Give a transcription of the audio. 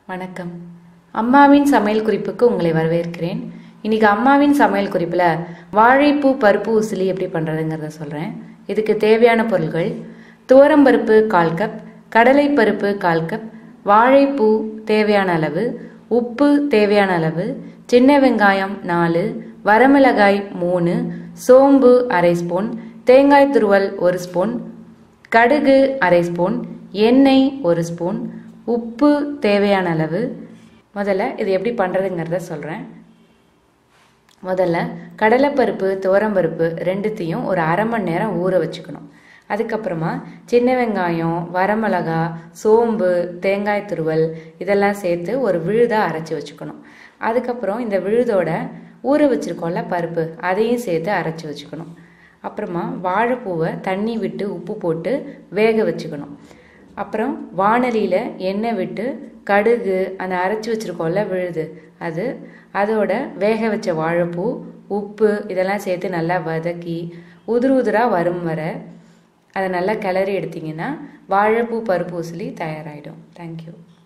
வணக்கம் அம்மாவின் சமையல் குறிப்புக்கு உங்களை வரவேற்கிறேன் இன்னைக்கு அம்மாவின் சமையல் குறிப்பில் வாழைப்பூ பருப்பு உசிலி எப்படி பண்ணுறதுங்கிறத சொல்கிறேன் இதுக்கு தேவையான பொருட்கள் துவரம்பருப்பு கால் கப் கடலைப்பருப்பு கால் கப் வாழைப்பூ தேவையான அளவு உப்பு தேவையான அளவு சின்ன வெங்காயம் நாலு வரமிளகாய் மூணு சோம்பு அரை ஸ்பூன் தேங்காய் துருவல் ஒரு ஸ்பூன் கடுகு அரை ஸ்பூன் எண்ணெய் ஒரு ஸ்பூன் உப்பு தேவையான அளவு முதல்ல இது எப்படி பண்ணுறதுங்கிறத சொல்கிறேன் முதல்ல கடலைப்பருப்பு துவரம்பருப்பு ரெண்டுத்தையும் ஒரு அரை மணி நேரம் ஊற வச்சுக்கணும் அதுக்கப்புறமா சின்ன வெங்காயம் வரமிளகா சோம்பு தேங்காய் துருவல் இதெல்லாம் சேர்த்து ஒரு விழுதாக அரைச்சி வச்சுக்கணும் அதுக்கப்புறம் இந்த விழுதோட ஊற வச்சுருக்கோம்ல பருப்பு அதையும் சேர்த்து அரைச்சி வச்சுக்கணும் அப்புறமா வாழைப்பூவை தண்ணி விட்டு உப்பு போட்டு வேக வச்சுக்கணும் அப்புறம் வானலியில் எண்ணெய் விட்டு கடுகு அந்த அரைச்சி வச்சுருக்கோம்ல விழுது அது அதோட வேக வச்ச வாழைப்பூ உப்பு இதெல்லாம் சேர்த்து நல்லா வதக்கி உதிர் உதிராக வரும் வர அதை நல்லா கிளறி எடுத்திங்கன்னா வாழைப்பூ பருப்பு உசிலி தயாராகிடும் தேங்க்யூ